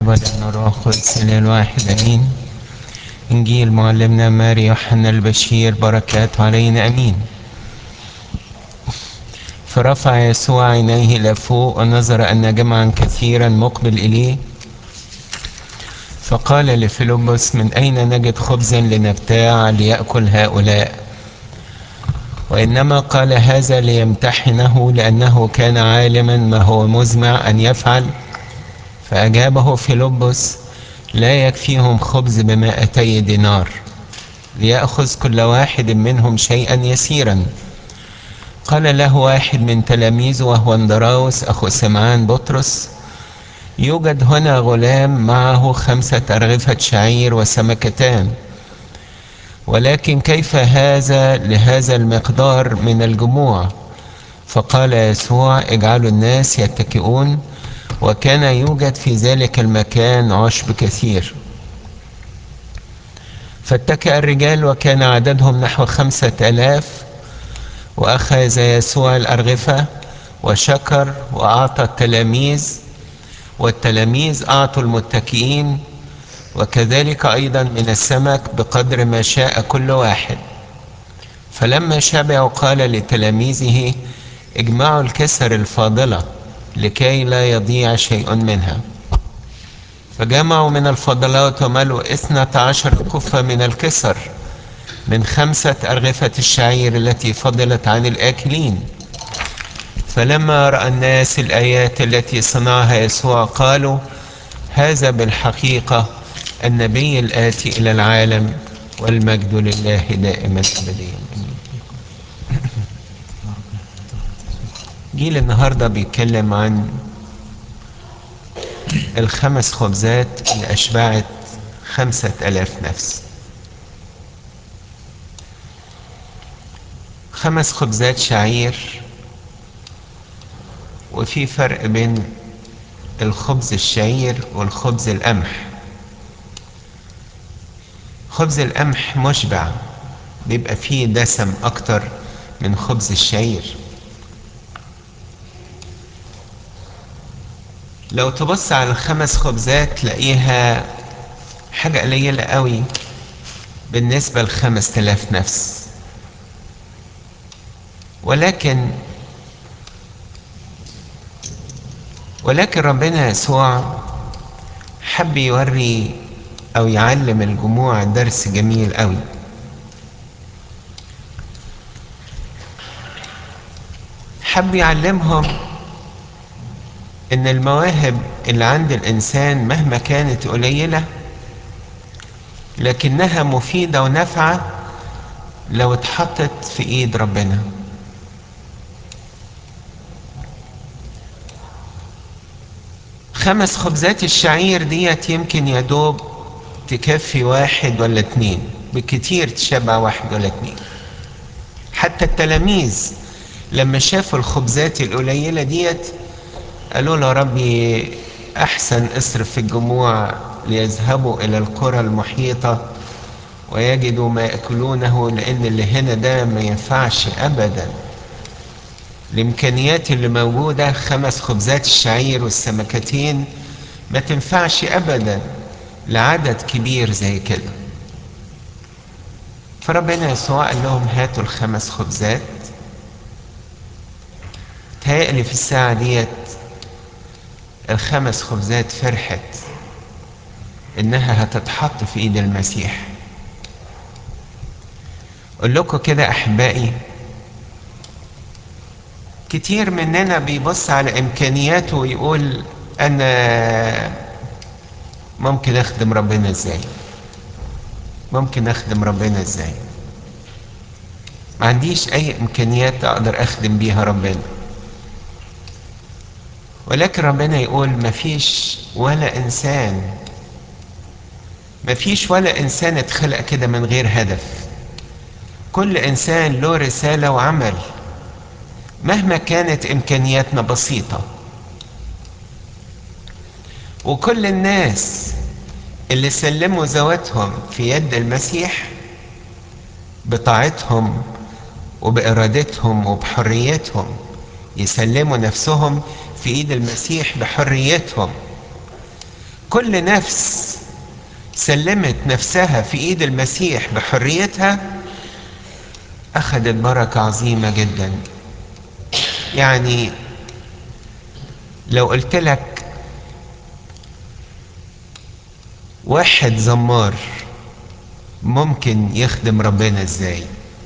بدأنا الروح القدس الواحد امين انجيل معلمنا ماري يوحنا البشير بركات علينا امين فرفع يسوع عينيه الى فوق ونظر ان جمعا كثيرا مقبل اليه فقال لفيلبس من اين نجد خبزا لنبتاع ليأكل هؤلاء وانما قال هذا ليمتحنه لانه كان عالما ما هو مزمع ان يفعل فأجابه فيلبس لا يكفيهم خبز بمائتي دينار ليأخذ كل واحد منهم شيئا يسيرا قال له واحد من تلاميذه وهو اندراوس أخو سمعان بطرس يوجد هنا غلام معه خمسة أرغفة شعير وسمكتان ولكن كيف هذا لهذا المقدار من الجموع فقال يسوع اجعلوا الناس يتكئون وكان يوجد في ذلك المكان عشب كثير فاتكأ الرجال وكان عددهم نحو خمسة آلاف وأخذ يسوع الأرغفة وشكر وأعطى التلاميذ والتلاميذ أعطوا المتكئين وكذلك أيضا من السمك بقدر ما شاء كل واحد فلما شبعوا قال لتلاميذه اجمعوا الكسر الفاضله لكي لا يضيع شيء منها فجمعوا من الفضلات وملوا اثنة عشر كفة من الكسر من خمسة أرغفة الشعير التي فضلت عن الآكلين فلما رأى الناس الآيات التي صنعها يسوع قالوا هذا بالحقيقة النبي الآتي إلى العالم والمجد لله دائما أبديا جيل النهارده بيتكلم عن الخمس خبزات اللي أشبعت خمسة ألاف نفس خمس خبزات شعير وفي فرق بين الخبز الشعير والخبز القمح خبز القمح مشبع بيبقى فيه دسم أكتر من خبز الشعير لو تبص على الخمس خبزات تلاقيها حاجة قليلة قوي بالنسبة لخمس تلاف نفس ولكن ولكن ربنا يسوع حب يوري أو يعلم الجموع درس جميل قوي حب يعلمهم ان المواهب اللي عند الانسان مهما كانت قليله لكنها مفيده ونافعه لو اتحطت في ايد ربنا خمس خبزات الشعير ديت يمكن يدوب تكفي واحد ولا اتنين بكتير تشبع واحد ولا اتنين حتى التلاميذ لما شافوا الخبزات القليله ديت قالوا له ربي أحسن اصرف في الجموع ليذهبوا إلى القرى المحيطة ويجدوا ما يأكلونه لأن اللي هنا ده ما ينفعش أبدا الإمكانيات اللي موجودة خمس خبزات الشعير والسمكتين ما تنفعش أبدا لعدد كبير زي كده فربنا يسوع قال لهم هاتوا الخمس خبزات تهيألي في الساعة ديت الخمس خبزات فرحت انها هتتحط في ايد المسيح اقول لكم كده احبائي كتير مننا بيبص على امكانياته ويقول انا ممكن اخدم ربنا ازاي ممكن اخدم ربنا ازاي ما عنديش اي امكانيات اقدر اخدم بيها ربنا ولكن ربنا يقول مفيش ولا انسان مفيش ولا انسان اتخلق كده من غير هدف كل انسان له رساله وعمل مهما كانت امكانياتنا بسيطه وكل الناس اللي سلموا ذواتهم في يد المسيح بطاعتهم وبارادتهم وبحريتهم يسلموا نفسهم في ايد المسيح بحريتهم كل نفس سلمت نفسها في ايد المسيح بحريتها اخذت بركة عظيمة جدا يعني لو قلت لك واحد زمار ممكن يخدم ربنا ازاي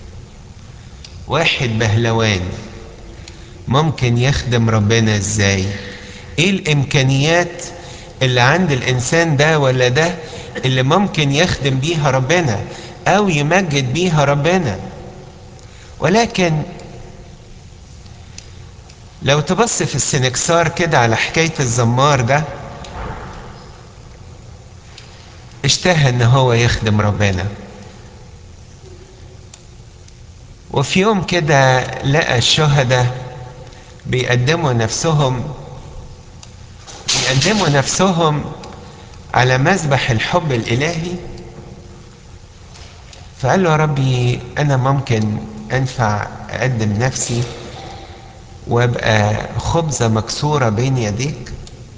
واحد بهلوان ممكن يخدم ربنا ازاي ايه الامكانيات اللي عند الانسان ده ولا ده اللي ممكن يخدم بيها ربنا او يمجد بيها ربنا ولكن لو تبص في السنكسار كده على حكاية الزمار ده اشتهى ان هو يخدم ربنا وفي يوم كده لقى الشهداء بيقدموا نفسهم بيقدموا نفسهم على مذبح الحب الإلهي فقال له يا ربي أنا ممكن أنفع أقدم نفسي وأبقى خبزة مكسورة بين يديك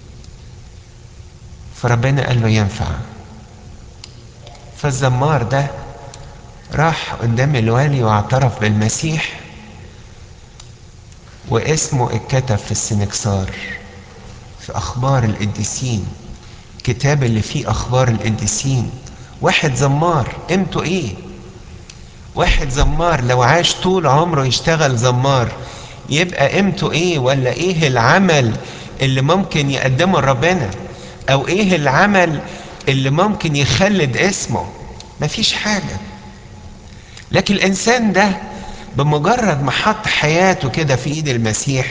فربنا قال له ينفع فالزمار ده راح قدام الوالي واعترف بالمسيح واسمه اتكتب في السنكسار في اخبار القديسين كتاب اللي فيه اخبار القديسين واحد زمار قيمته ايه واحد زمار لو عاش طول عمره يشتغل زمار يبقى قيمته ايه ولا ايه العمل اللي ممكن يقدمه لربنا او ايه العمل اللي ممكن يخلد اسمه مفيش حاجه لكن الانسان ده بمجرد ما حط حياته كده في ايد المسيح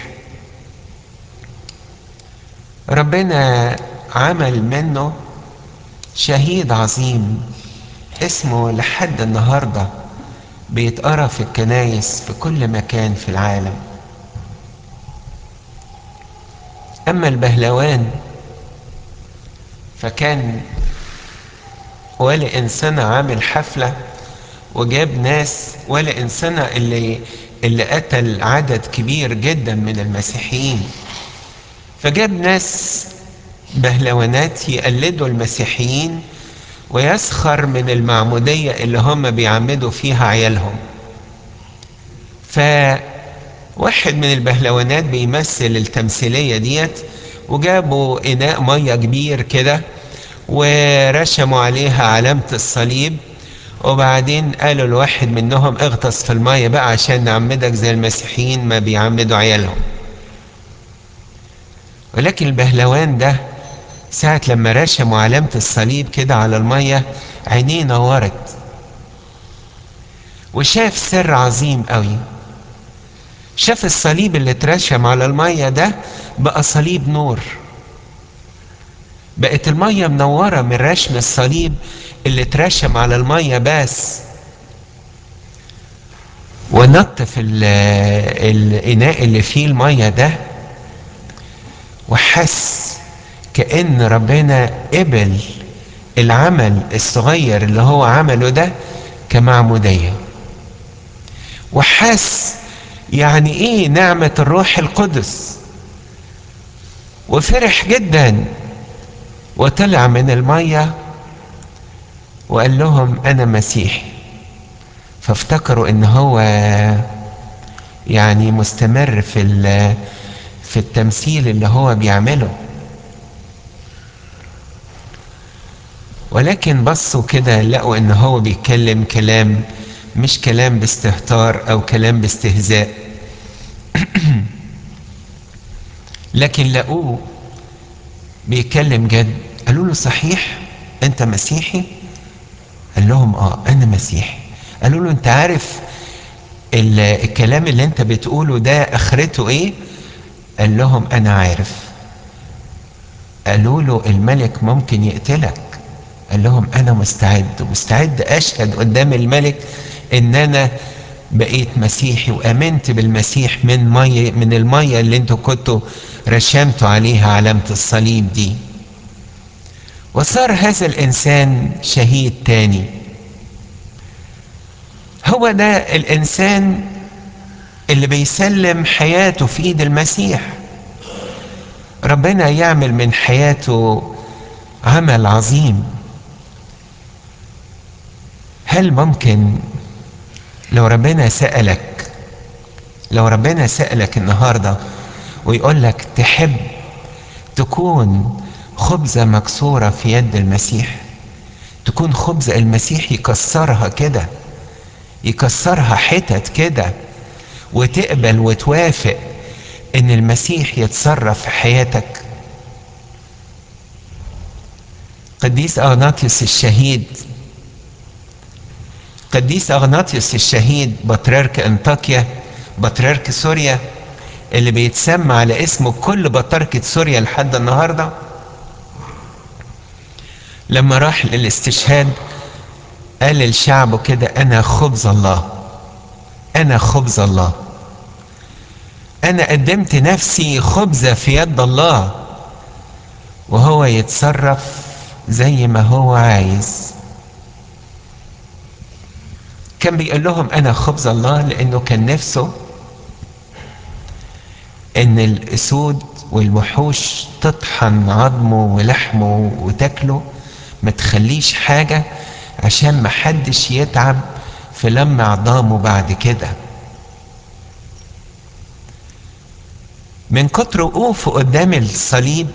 ربنا عمل منه شهيد عظيم اسمه لحد النهارده بيتقرا في الكنايس في كل مكان في العالم اما البهلوان فكان ولا انسان عامل حفله وجاب ناس ولا انسان اللي اللي قتل عدد كبير جدا من المسيحيين فجاب ناس بهلوانات يقلدوا المسيحيين ويسخر من المعمودية اللي هم بيعمدوا فيها عيالهم فواحد من البهلوانات بيمثل التمثيلية ديت وجابوا إناء مية كبير كده ورشموا عليها علامة الصليب وبعدين قالوا لواحد منهم اغطس في المية بقى عشان نعمدك زي المسيحيين ما بيعمدوا عيالهم ولكن البهلوان ده ساعة لما رشموا علامة الصليب كده على المية عينيه نورت وشاف سر عظيم قوي شاف الصليب اللي اترشم على المية ده بقى صليب نور بقت المية منورة من رشم الصليب اللي اترشم على المية بس ونط في الإناء اللي فيه المية ده وحس كأن ربنا قبل العمل الصغير اللي هو عمله ده كمعمودية وحس يعني ايه نعمة الروح القدس وفرح جدا وطلع من المية وقال لهم انا مسيحي فافتكروا ان هو يعني مستمر في في التمثيل اللي هو بيعمله ولكن بصوا كده لقوا ان هو بيتكلم كلام مش كلام باستهتار او كلام باستهزاء لكن لقوه بيتكلم جد قالوا له صحيح انت مسيحي قال لهم اه انا مسيحي قالوا له انت عارف الكلام اللي انت بتقوله ده اخرته ايه قال لهم انا عارف قالوا له الملك ممكن يقتلك قال لهم انا مستعد ومستعد اشهد قدام الملك ان انا بقيت مسيحي وامنت بالمسيح من مية من المية اللي انتوا كنتوا رشمتوا عليها علامة الصليب دي وصار هذا الانسان شهيد تاني هو ده الانسان اللي بيسلم حياته في ايد المسيح ربنا يعمل من حياته عمل عظيم هل ممكن لو ربنا سألك لو ربنا سألك النهاردة ويقول لك تحب تكون خبزة مكسورة في يد المسيح تكون خبزة المسيح يكسرها كده يكسرها حتت كده وتقبل وتوافق ان المسيح يتصرف في حياتك قديس اغناطيوس الشهيد قديس اغناطيوس الشهيد بطريرك انطاكيا بطريرك سوريا اللي بيتسمى على اسمه كل بطركة سوريا لحد النهارده لما راح للاستشهاد قال للشعب كده انا خبز الله انا خبز الله انا قدمت نفسي خبزة في يد الله وهو يتصرف زي ما هو عايز كان بيقول لهم انا خبز الله لانه كان نفسه ان الاسود والوحوش تطحن عظمه ولحمه وتاكله ما تخليش حاجة عشان ما حدش يتعب في لم عظامه بعد كده من كتر وقوفه قدام الصليب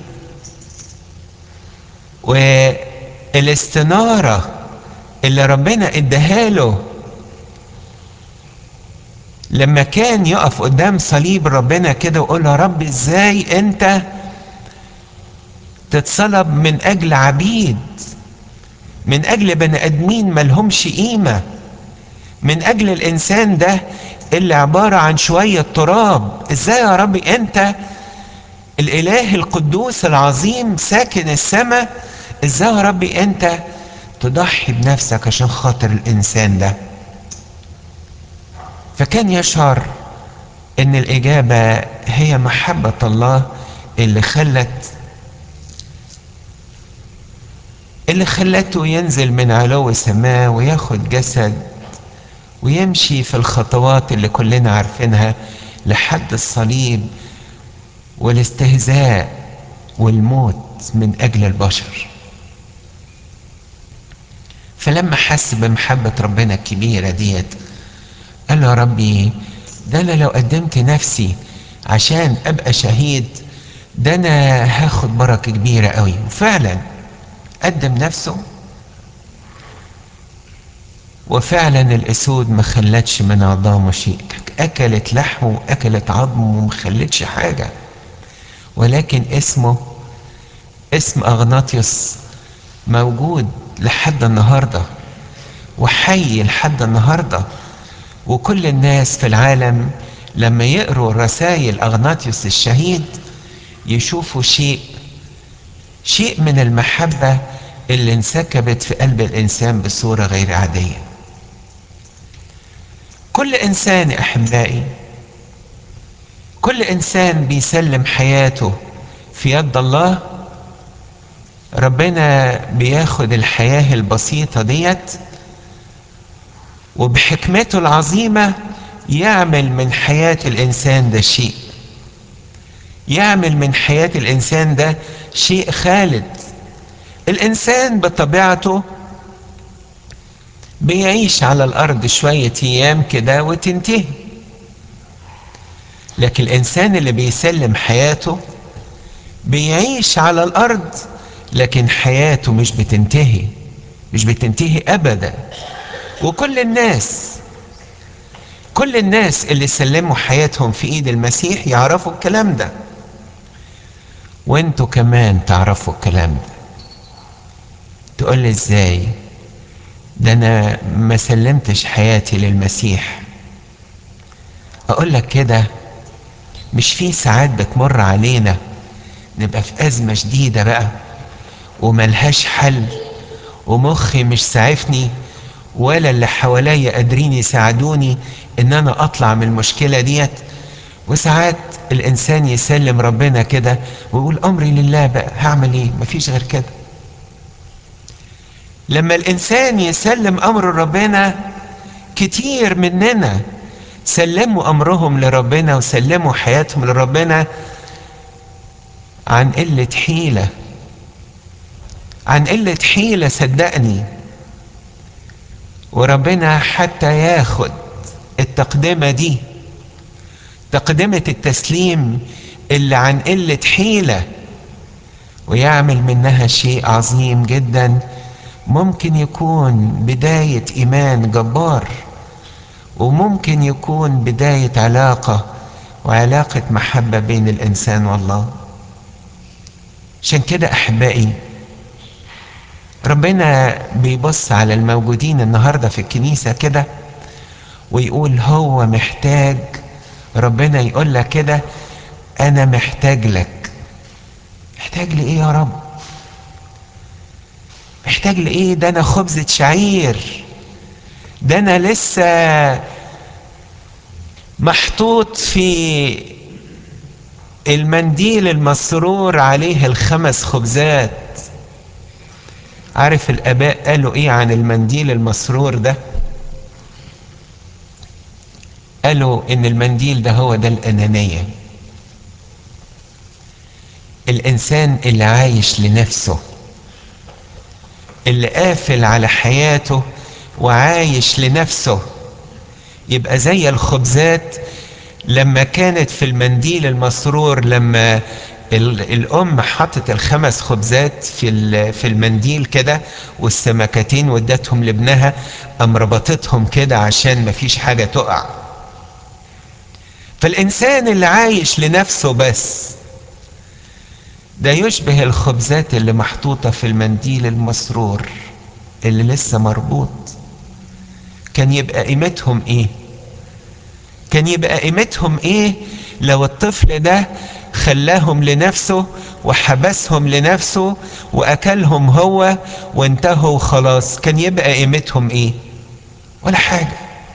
والاستنارة اللي ربنا اداها له لما كان يقف قدام صليب ربنا كده ويقول يا رب ازاي انت تتصلب من اجل عبيد من اجل بني ادمين ملهمش قيمه من اجل الانسان ده اللي عباره عن شويه تراب ازاي يا رب انت الاله القدوس العظيم ساكن السماء ازاي يا رب انت تضحي بنفسك عشان خاطر الانسان ده فكان يشعر ان الاجابه هي محبه الله اللي خلت اللي خلته ينزل من علو السماء وياخد جسد ويمشي في الخطوات اللي كلنا عارفينها لحد الصليب والاستهزاء والموت من اجل البشر فلما حس بمحبة ربنا الكبيرة ديت قال له يا ربي ده انا لو قدمت نفسي عشان ابقى شهيد ده انا هاخد بركة كبيرة قوي وفعلا قدم نفسه وفعلا الاسود ما خلتش من عظامه شيء اكلت لحمه واكلت عظمه وما خلتش حاجه ولكن اسمه اسم اغناطيوس موجود لحد النهارده وحي لحد النهارده وكل الناس في العالم لما يقروا رسائل اغناطيوس الشهيد يشوفوا شيء شيء من المحبه اللي انسكبت في قلب الانسان بصوره غير عاديه كل انسان احبائي كل انسان بيسلم حياته في يد الله ربنا بياخد الحياه البسيطه ديت وبحكمته العظيمه يعمل من حياه الانسان ده شيء يعمل من حياه الانسان ده شيء خالد الانسان بطبيعته بيعيش على الارض شويه ايام كده وتنتهي لكن الانسان اللي بيسلم حياته بيعيش على الارض لكن حياته مش بتنتهي مش بتنتهي ابدا وكل الناس كل الناس اللي سلموا حياتهم في ايد المسيح يعرفوا الكلام ده وانتوا كمان تعرفوا الكلام ده تقول لي ازاي ده انا ما سلمتش حياتي للمسيح اقول لك كده مش في ساعات بتمر علينا نبقى في ازمه شديده بقى وملهاش حل ومخي مش سعفني ولا اللي حواليا قادرين يساعدوني ان انا اطلع من المشكله ديت وساعات الانسان يسلم ربنا كده ويقول امري لله بقى هعمل ايه مفيش غير كده لما الانسان يسلم امر ربنا كتير مننا سلموا امرهم لربنا وسلموا حياتهم لربنا عن قله حيله عن قلة حيلة صدقني وربنا حتى ياخد التقدمة دي تقدمة التسليم اللي عن قلة حيلة ويعمل منها شيء عظيم جدا ممكن يكون بداية إيمان جبار وممكن يكون بداية علاقة وعلاقة محبة بين الإنسان والله عشان كده أحبائي ربنا بيبص على الموجودين النهارده في الكنيسة كده ويقول هو محتاج ربنا يقول لك كده أنا محتاج لك محتاج لإيه يا رب؟ محتاج لإيه؟ ده أنا خبزة شعير ده أنا لسه محطوط في المنديل المسرور عليه الخمس خبزات عارف الآباء قالوا إيه عن المنديل المسرور ده؟ قالوا إن المنديل ده هو ده الأنانية الإنسان اللي عايش لنفسه اللي قافل على حياته وعايش لنفسه يبقى زي الخبزات لما كانت في المنديل المسرور لما الام حطت الخمس خبزات في في المنديل كده والسمكتين ودتهم لابنها ام ربطتهم كده عشان مفيش حاجه تقع فالانسان اللي عايش لنفسه بس ده يشبه الخبزات اللي محطوطه في المنديل المسرور اللي لسه مربوط كان يبقى قيمتهم ايه كان يبقى قيمتهم ايه لو الطفل ده خلاهم لنفسه وحبسهم لنفسه واكلهم هو وانتهوا خلاص كان يبقى قيمتهم ايه ولا حاجه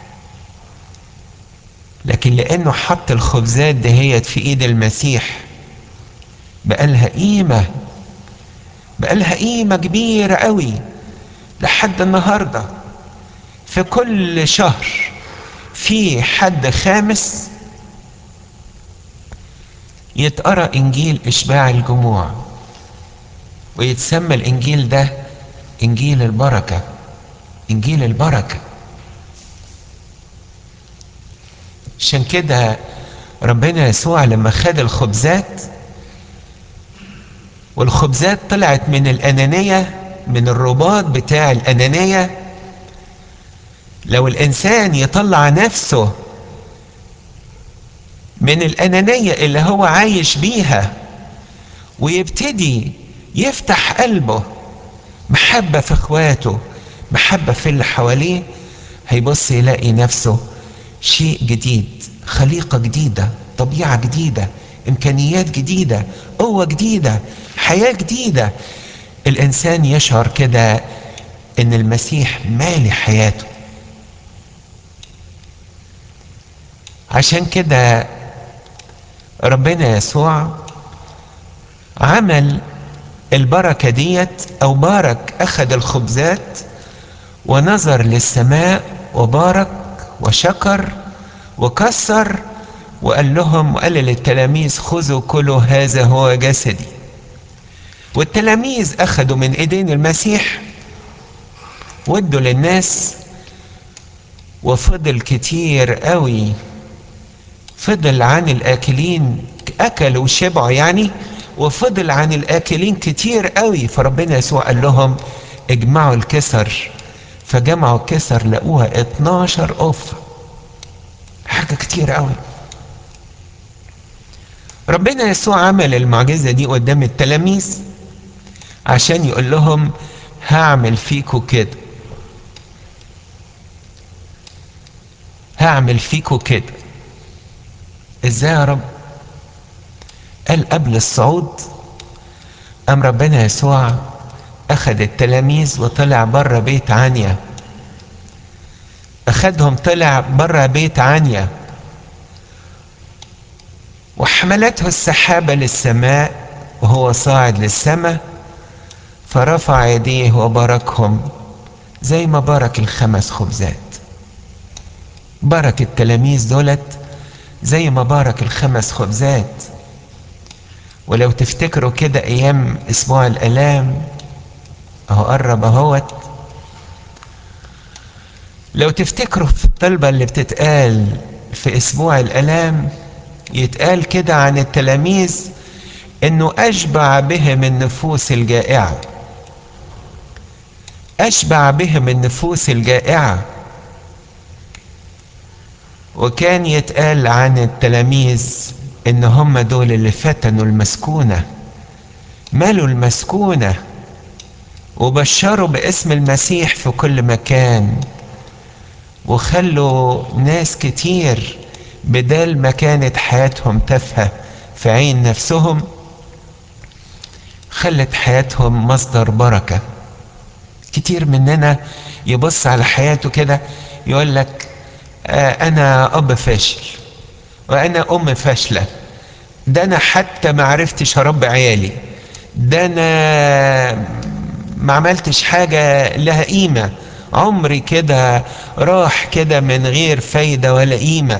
لكن لانه حط الخبزات دهيت في ايد المسيح بقى لها قيمه بقى لها قيمه كبيره قوي لحد النهارده في كل شهر في حد خامس يتقرا انجيل اشباع الجموع ويتسمى الانجيل ده انجيل البركه انجيل البركه عشان كده ربنا يسوع لما خد الخبزات والخبزات طلعت من الانانيه من الرباط بتاع الانانيه لو الانسان يطلع نفسه من الانانيه اللي هو عايش بيها ويبتدي يفتح قلبه محبه في اخواته محبه في اللي حواليه هيبص يلاقي نفسه شيء جديد خليقه جديده طبيعه جديده امكانيات جديده قوه جديده حياه جديده الانسان يشعر كده ان المسيح مالي حياته عشان كده ربنا يسوع عمل البركة ديت أو بارك أخذ الخبزات ونظر للسماء وبارك وشكر وكسر وقال لهم وقال للتلاميذ خذوا كلوا هذا هو جسدي والتلاميذ أخذوا من إيدين المسيح ودوا للناس وفضل كتير قوي فضل عن الآكلين أكلوا وشبعوا يعني وفضل عن الآكلين كتير قوي فربنا يسوع قال لهم اجمعوا الكسر فجمعوا الكسر لقوها 12 قف حاجة كتير قوي ربنا يسوع عمل المعجزة دي قدام التلاميذ عشان يقول لهم هعمل فيكوا كده هعمل فيكوا كده ازاي يا رب قال قبل الصعود قام ربنا يسوع اخذ التلاميذ وطلع بره بيت عنيا اخذهم طلع بره بيت عنيا وحملته السحابه للسماء وهو صاعد للسماء فرفع يديه وباركهم زي ما بارك الخمس خبزات بارك التلاميذ دولت زي ما بارك الخمس خبزات ولو تفتكروا كده ايام اسبوع الالام اهو قرب اهوت لو تفتكروا في الطلبة اللي بتتقال في اسبوع الالام يتقال كده عن التلاميذ انه اشبع بهم النفوس الجائعة اشبع بهم النفوس الجائعة وكان يتقال عن التلاميذ ان هم دول اللي فتنوا المسكونة مالوا المسكونة وبشروا باسم المسيح في كل مكان وخلوا ناس كتير بدل ما كانت حياتهم تافهة في عين نفسهم خلت حياتهم مصدر بركة كتير مننا يبص على حياته كده يقول لك آه أنا أب فاشل وأنا أم فاشلة ده أنا حتى ما عرفتش أربي عيالي ده أنا ما عملتش حاجة لها قيمة عمري كده راح كده من غير فايدة ولا قيمة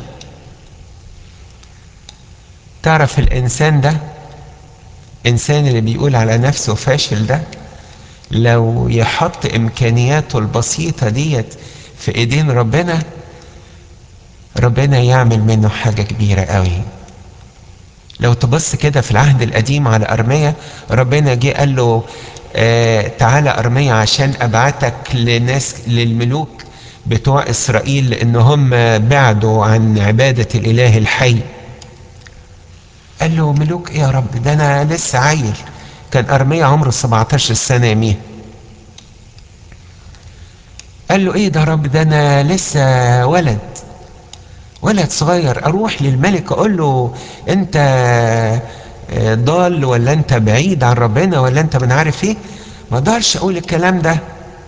تعرف الإنسان ده إنسان اللي بيقول على نفسه فاشل ده لو يحط إمكانياته البسيطة ديت في إيدين ربنا ربنا يعمل منه حاجة كبيرة قوي لو تبص كده في العهد القديم على أرمية ربنا جه قال له آه تعالى أرمية عشان أبعتك لناس للملوك بتوع إسرائيل لأن هم بعدوا عن عبادة الإله الحي قال له ملوك إيه يا رب ده أنا لسه عيل كان أرمية عمره 17 سنة يميه قال له إيه ده يا رب ده أنا لسه ولد ولد صغير اروح للملك اقول له انت ضال ولا انت بعيد عن ربنا ولا انت من عارف ايه ما اقدرش اقول الكلام ده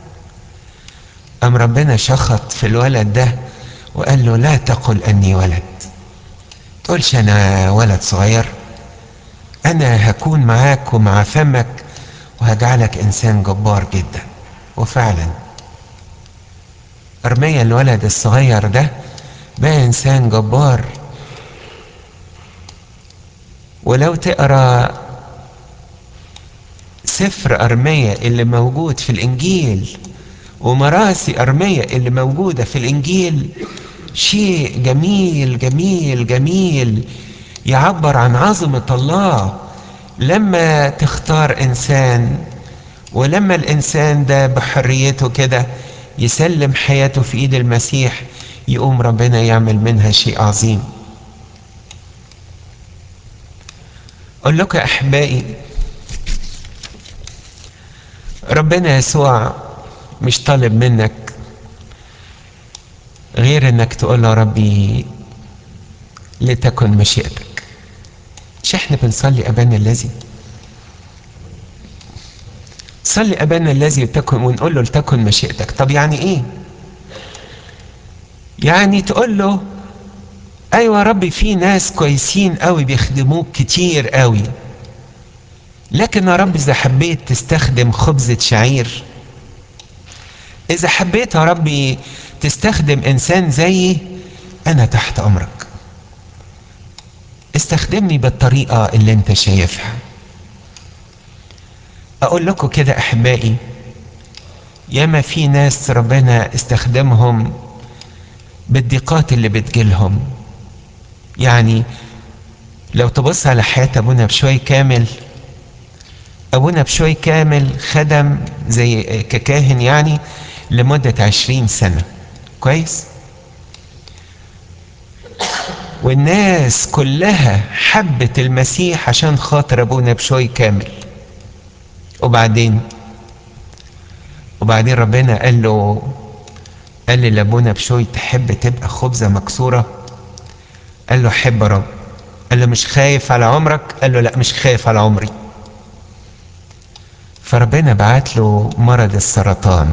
ام ربنا شخط في الولد ده وقال له لا تقل اني ولد تقولش انا ولد صغير انا هكون معاك ومع فمك وهجعلك انسان جبار جدا وفعلا ارميا الولد الصغير ده بقى انسان جبار ولو تقرا سفر ارميا اللي موجود في الانجيل ومراسي ارميا اللي موجوده في الانجيل شيء جميل جميل جميل يعبر عن عظمه الله لما تختار انسان ولما الانسان ده بحريته كده يسلم حياته في ايد المسيح يقوم ربنا يعمل منها شيء عظيم اقول لكم يا احبائي ربنا يسوع مش طالب منك غير انك تقول له ربي لتكن مشيئتك مش احنا بنصلي ابانا الذي صلي ابانا الذي تكن ونقول له لتكن مشيئتك طب يعني ايه يعني تقول له ايوه ربي في ناس كويسين قوي بيخدموك كتير قوي لكن يا رب اذا حبيت تستخدم خبزة شعير اذا حبيت يا ربي تستخدم انسان زيي انا تحت امرك استخدمني بالطريقة اللي انت شايفها اقول لكم كده احبائي ياما في ناس ربنا استخدمهم بالضيقات اللي بتجيلهم يعني لو تبص على حياة أبونا بشوي كامل أبونا بشوي كامل خدم زي ككاهن يعني لمدة عشرين سنة كويس والناس كلها حبت المسيح عشان خاطر أبونا بشوي كامل وبعدين وبعدين ربنا قال له قال لي لابونا بشوي تحب تبقى خبزة مكسورة قال له حب رب قال له مش خايف على عمرك قال له لا مش خايف على عمري فربنا بعت له مرض السرطان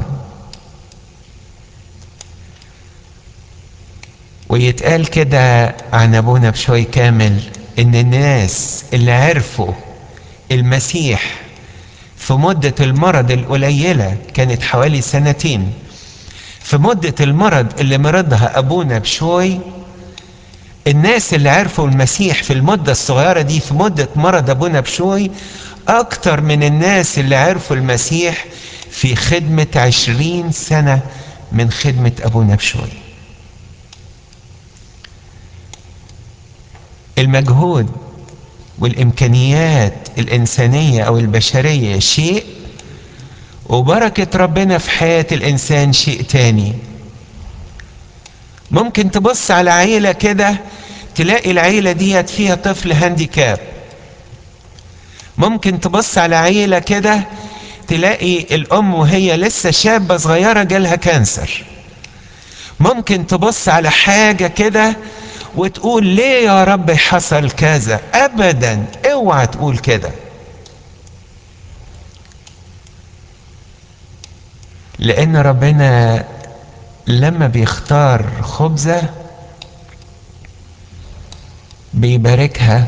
ويتقال كده عن ابونا بشوي كامل ان الناس اللي عرفوا المسيح في مدة المرض القليلة كانت حوالي سنتين في مدة المرض اللي مرضها أبونا بشوي الناس اللي عرفوا المسيح في المدة الصغيرة دي في مدة مرض أبونا بشوي أكتر من الناس اللي عرفوا المسيح في خدمة عشرين سنة من خدمة أبونا بشوي المجهود والإمكانيات الإنسانية أو البشرية شيء وبركة ربنا في حياة الإنسان شيء تاني ممكن تبص على عيلة كده تلاقي العيلة ديت فيها طفل هانديكاب ممكن تبص على عيلة كده تلاقي الأم وهي لسه شابة صغيرة جالها كانسر ممكن تبص على حاجة كده وتقول ليه يا رب حصل كذا أبدا اوعى تقول كده لأن ربنا لما بيختار خبزة بيباركها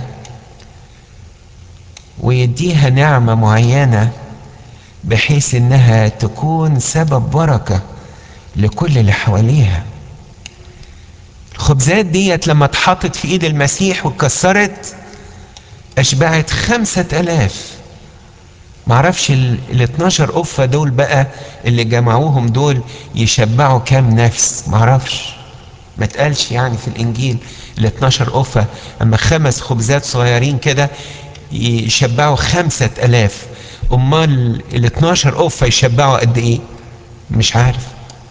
ويديها نعمة معينة بحيث انها تكون سبب بركة لكل اللي حواليها الخبزات ديت لما اتحطت في ايد المسيح واتكسرت اشبعت خمسة الاف معرفش ال 12 قفة دول بقى اللي جمعوهم دول يشبعوا كام نفس معرفش ما تقالش يعني في الانجيل ال 12 قفة اما خمس خبزات صغيرين كده يشبعوا خمسة الاف امال ال 12 قفة يشبعوا قد ايه مش عارف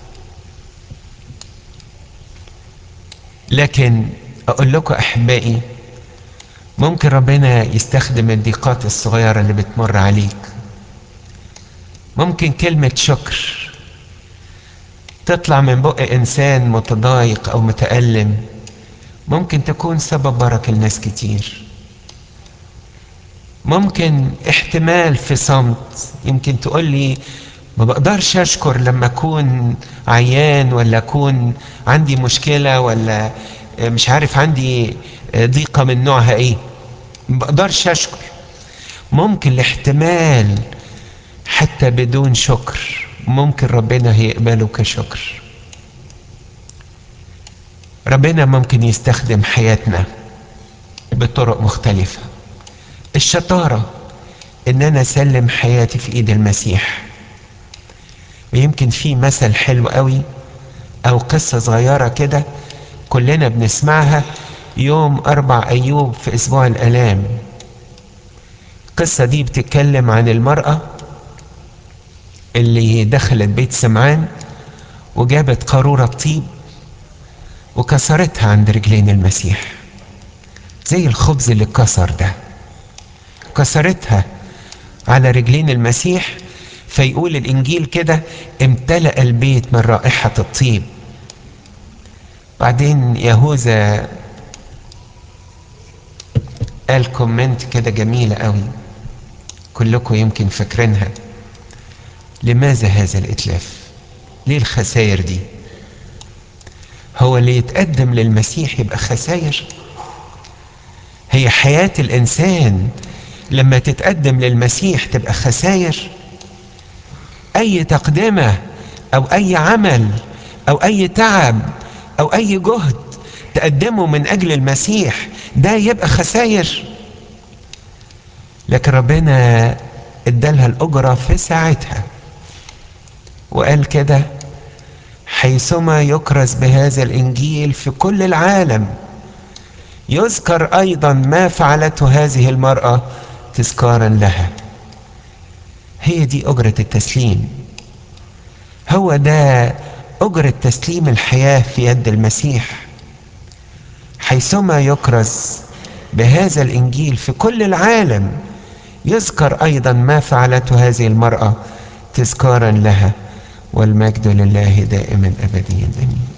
لكن اقول لكم احبائي ممكن ربنا يستخدم الضيقات الصغيرة اللي بتمر عليك ممكن كلمة شكر تطلع من بق إنسان متضايق أو متألم ممكن تكون سبب بركة لناس كتير ممكن احتمال في صمت يمكن تقول لي ما بقدرش اشكر لما اكون عيان ولا اكون عندي مشكله ولا مش عارف عندي ضيقه من نوعها ايه ما بقدرش اشكر ممكن الاحتمال حتى بدون شكر ممكن ربنا هيقبله كشكر ربنا ممكن يستخدم حياتنا بطرق مختلفه الشطاره ان انا اسلم حياتي في ايد المسيح ويمكن في مثل حلو قوي او قصة صغيرة كده كلنا بنسمعها يوم اربع ايوب في اسبوع الالام القصة دي بتتكلم عن المرأة اللي دخلت بيت سمعان وجابت قارورة طيب وكسرتها عند رجلين المسيح زي الخبز اللي اتكسر ده كسرتها على رجلين المسيح فيقول الانجيل كده امتلأ البيت من رائحة الطيب بعدين يهوذا قال كومنت كده جميلة قوي كلكم يمكن فاكرينها لماذا هذا الاتلاف ليه الخسائر دي هو اللي يتقدم للمسيح يبقى خسائر هي حياة الإنسان لما تتقدم للمسيح تبقى خسائر اي تقدمه او اي عمل او اي تعب او اي جهد تقدمه من اجل المسيح ده يبقى خسائر لكن ربنا ادالها الاجره في ساعتها وقال كده حيثما يكرز بهذا الانجيل في كل العالم يذكر ايضا ما فعلته هذه المراه تذكارا لها هي دي أجرة التسليم هو ده أجرة تسليم الحياة في يد المسيح حيثما يكرز بهذا الإنجيل في كل العالم يذكر أيضا ما فعلته هذه المرأة تذكارا لها والمجد لله دائما أبديا آمين